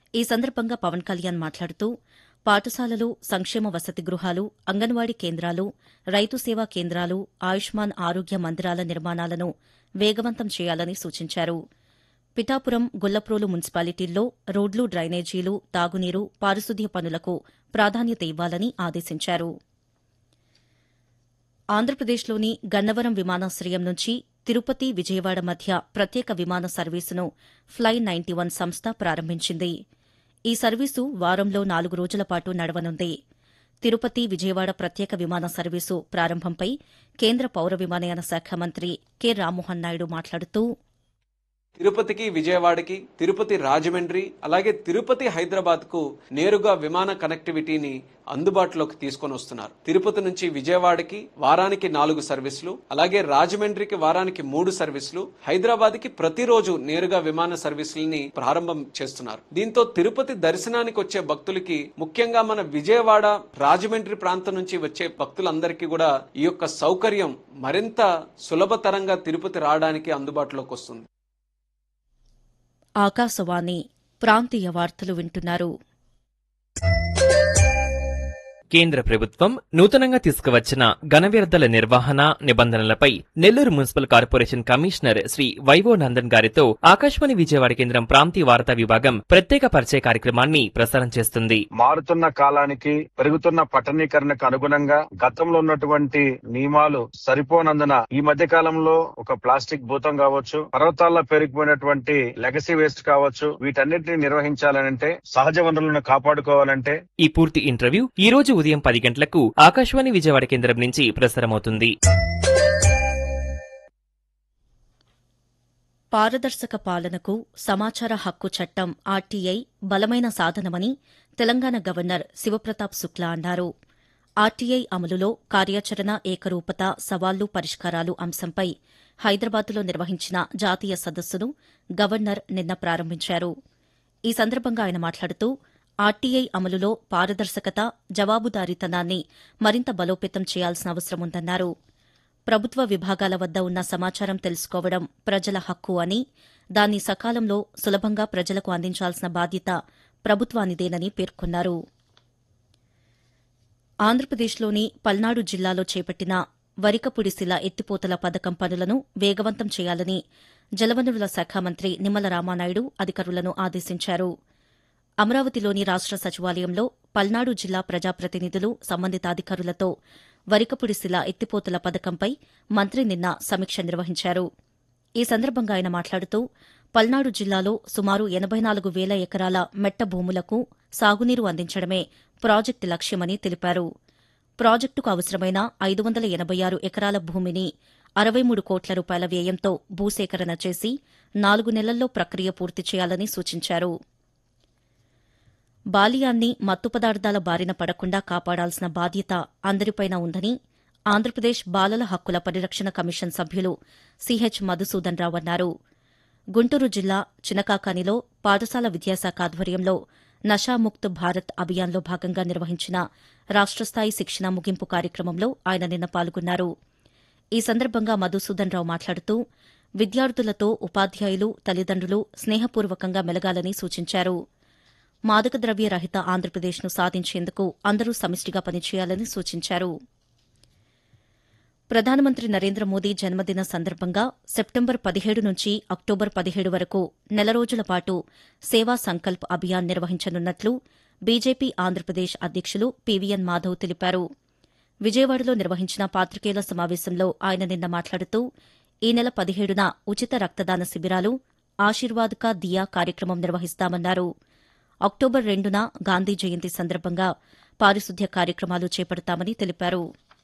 ఈ సందర్భంగా పవన్ కళ్యాణ్ మాట్లాడుతూ పాఠశాలలు సంక్షేమ వసతి గృహాలు అంగన్వాడీ కేంద్రాలు రైతు సేవా కేంద్రాలు ఆయుష్మాన్ ఆరోగ్య మందిరాల నిర్మాణాలను వేగవంతం చేయాలని సూచించారు పిఠాపురం గొల్లప్రోలు మున్సిపాలిటీల్లో రోడ్లు డ్రైనేజీలు తాగునీరు పారిశుద్ధ్య పనులకు ప్రాధాన్యత ఇవ్వాలని ఆదేశించారు ఆంధ్రప్రదేశ్లోని గన్నవరం విమానాశ్రయం నుంచి తిరుపతి విజయవాడ మధ్య ప్రత్యేక విమాన సర్వీసును ఫ్లై నైన్టీ వన్ సంస్థ ప్రారంభించింది ఈ సర్వీసు వారంలో నాలుగు రోజుల పాటు నడవనుంది తిరుపతి విజయవాడ ప్రత్యేక విమాన సర్వీసు ప్రారంభంపై కేంద్ర పౌర విమానయాన శాఖ మంత్రి కె రామ్మోహన్ నాయుడు మాట్లాడుతూ తిరుపతికి విజయవాడకి తిరుపతి రాజమండ్రి అలాగే తిరుపతి హైదరాబాద్ కు నేరుగా విమాన కనెక్టివిటీని అందుబాటులోకి తీసుకొని వస్తున్నారు తిరుపతి నుంచి విజయవాడకి వారానికి నాలుగు సర్వీసులు అలాగే రాజమండ్రికి వారానికి మూడు సర్వీసులు హైదరాబాద్ కి ప్రతిరోజు నేరుగా విమాన సర్వీసులని ప్రారంభం చేస్తున్నారు దీంతో తిరుపతి దర్శనానికి వచ్చే భక్తులకి ముఖ్యంగా మన విజయవాడ రాజమండ్రి ప్రాంతం నుంచి వచ్చే భక్తులందరికీ కూడా ఈ యొక్క సౌకర్యం మరింత సులభతరంగా తిరుపతి రావడానికి అందుబాటులోకి వస్తుంది ఆకాశవాణి ప్రాంతీయ వార్తలు వింటున్నారు కేంద్ర ప్రభుత్వం నూతనంగా తీసుకువచ్చిన ఘన వ్యర్థాల నిర్వహణ నిబంధనలపై Nellore municipal corporation commissioner Sri Y O Nandan గారితో ఆకాశవాణి విజయవాడ కేంద్రం ప్రాంతీయ వార్తా విభాగం ప్రత్యేక పరిచయ కార్యక్రమాన్ని ప్రసారం చేస్తుంది మారుతున్న కాలానికి పెరుగుతున్న పట్టణీకరణకు అనుగుణంగా గతంలో ఉన్నటువంటి నియమాలు సరిపోనందున ఈ మధ్య కాలంలో ఒక ప్లాస్టిక్ భూతం కావచ్చు పర్వతాల్లో పెరిగిపోయినటువంటి లెగసీ వేస్ట్ కావచ్చు వీటన్నిటిని నిర్వహించాలనంటే సహజ వనరులను కాపాడుకోవాలంటే ఈ పూర్తి ఇంటర్వ్యూ ఈ రోజు ఉదయం పది గంటలకు ఆకాశవాణి విజయవాడ కేంద్రం నుంచి ప్రసారమవుతుంది పారదర్శక పాలనకు సమాచార హక్కు చట్టం ఆర్టీఐ బలమైన సాధనమని తెలంగాణ గవర్నర్ శివప్రతాప్ శుక్లా అన్నారు ఆర్టీఐ అమలులో కార్యాచరణ ఏకరూపత సవాళ్లు పరిష్కారాలు అంశంపై హైదరాబాద్లో నిర్వహించిన జాతీయ సదస్సును గవర్నర్ నిన్న ప్రారంభించారు ఈ సందర్భంగా ఆయన మాట్లాడుతూ ఆర్టీఐ అమలులో పారదర్శకత జవాబుదారీతనాన్ని మరింత బలోపేతం చేయాల్సిన అవసరం ఉందన్నారు ప్రభుత్వ విభాగాల వద్ద ఉన్న సమాచారం తెలుసుకోవడం ప్రజల హక్కు అని దాన్ని సకాలంలో సులభంగా ప్రజలకు అందించాల్సిన బాధ్యత ప్రభుత్వానిదేనని పేర్కొన్నారు ఆంధ్రప్రదేశ్లోని పల్నాడు జిల్లాలో చేపట్టిన వరికపుడిశిల ఎత్తిపోతల పథకం పనులను వేగవంతం చేయాలని జలవనరుల శాఖ మంత్రి నిమ్మల రామానాయుడు అధికారులను ఆదేశించారు అమరావతిలోని రాష్ట సచివాలయంలో పల్నాడు జిల్లా ప్రజాప్రతినిధులు సంబంధిత అధికారులతో వరికపుడిశిల ఎత్తిపోతల పథకంపై మంత్రి నిన్న సమీక్ష నిర్వహించారు ఈ సందర్భంగా ఆయన మాట్లాడుతూ పల్నాడు జిల్లాలో సుమారు ఎనబై నాలుగు వేల ఎకరాల మెట్ట భూములకు సాగునీరు అందించడమే ప్రాజెక్టు లక్ష్యమని తెలిపారు ప్రాజెక్టుకు అవసరమైన ఐదు వందల ఎనబై ఆరు ఎకరాల భూమిని అరవై మూడు కోట్ల రూపాయల వ్యయంతో భూసేకరణ చేసి నాలుగు నెలల్లో ప్రక్రియ పూర్తి చేయాలని సూచించారు బాలియాన్ని మత్తు పదార్థాల బారిన పడకుండా కాపాడాల్సిన బాధ్యత అందరిపైన ఉందని ఆంధ్రప్రదేశ్ బాలల హక్కుల పరిరక్షణ కమిషన్ సభ్యులు సిహెచ్ మధుసూదన్ రావు అన్నారు గుంటూరు జిల్లా చినకాకానిలో పాఠశాల విద్యాశాఖ ఆధ్వర్యంలో నషాముక్త్ భారత్ అభియాన్లో భాగంగా నిర్వహించిన రాష్టస్థాయి శిక్షణ ముగింపు కార్యక్రమంలో ఆయన నిన్న పాల్గొన్నారు ఈ సందర్భంగా మధుసూదన్ రావు మాట్లాడుతూ విద్యార్థులతో ఉపాధ్యాయులు తల్లిదండ్రులు స్నేహపూర్వకంగా మెలగాలని సూచించారు మాదక ద్రవ్య రహిత ఆంధ్రప్రదేశ్ను సాధించేందుకు అందరూ సమిష్టిగా పనిచేయాలని సూచించారు ప్రధానమంత్రి నరేంద్ర మోదీ జన్మదిన సందర్భంగా సెప్టెంబర్ పదిహేడు నుంచి అక్టోబర్ పదిహేడు వరకు నెల రోజుల పాటు సేవా సంకల్ప్ అభియాన్ నిర్వహించనున్నట్లు బీజేపీ ఆంధ్రప్రదేశ్ అధ్యకులు పీవీఎన్ మాధవ్ తెలిపారు విజయవాడలో నిర్వహించిన పాత్రికేయుల సమావేశంలో ఆయన నిన్న మాట్లాడుతూ ఈ నెల పదిహేడున ఉచిత రక్తదాన శిబిరాలు ఆశీర్వాద్ కా దియా కార్యక్రమం నిర్వహిస్తామన్నారు అక్టోబర్ రెండున గాంధీ జయంతి సందర్భంగా పారిశుద్ధ్య కార్యక్రమాలు చేపడతామని తెలిపారు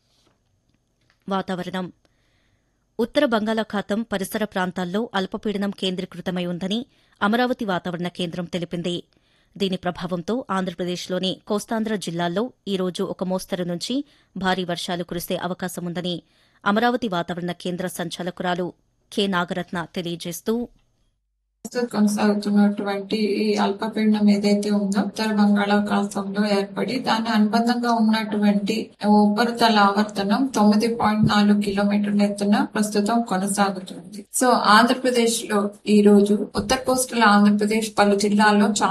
వాతావరణం ఉత్తర బంగాళాఖాతం పరిసర ప్రాంతాల్లో అల్పపీడనం కేంద్రీకృతమై ఉందని అమరావతి వాతావరణ కేంద్రం తెలిపింది దీని ప్రభావంతో ఆంధ్రప్రదేశ్లోని కోస్తాంధ్ర జిల్లాల్లో ఈ రోజు ఒక మోస్తరు నుంచి భారీ వర్షాలు కురిసే అవకాశముందని అమరావతి వాతావరణ కేంద్ర సంచాలకురాలు కె నాగరత్న తెలియజేస్తూ ప్రస్తుతం కొనసాగుతున్నటువంటి ఈ అల్పపీడనం ఏదైతే ఉందో ఉత్తర బంగాళాఖాతంలో ఏర్పడి దాని అనుబంధంగా ఉన్నటువంటి ఉపరితల ఆవర్తనం తొమ్మిది పాయింట్ నాలుగు కిలోమీటర్ల ఎత్తున ప్రస్తుతం కొనసాగుతుంది సో ఆంధ్రప్రదేశ్ లో ఈ రోజు ఉత్తర కోస్టల్ ఆంధ్రప్రదేశ్ పలు జిల్లాల్లో చాలా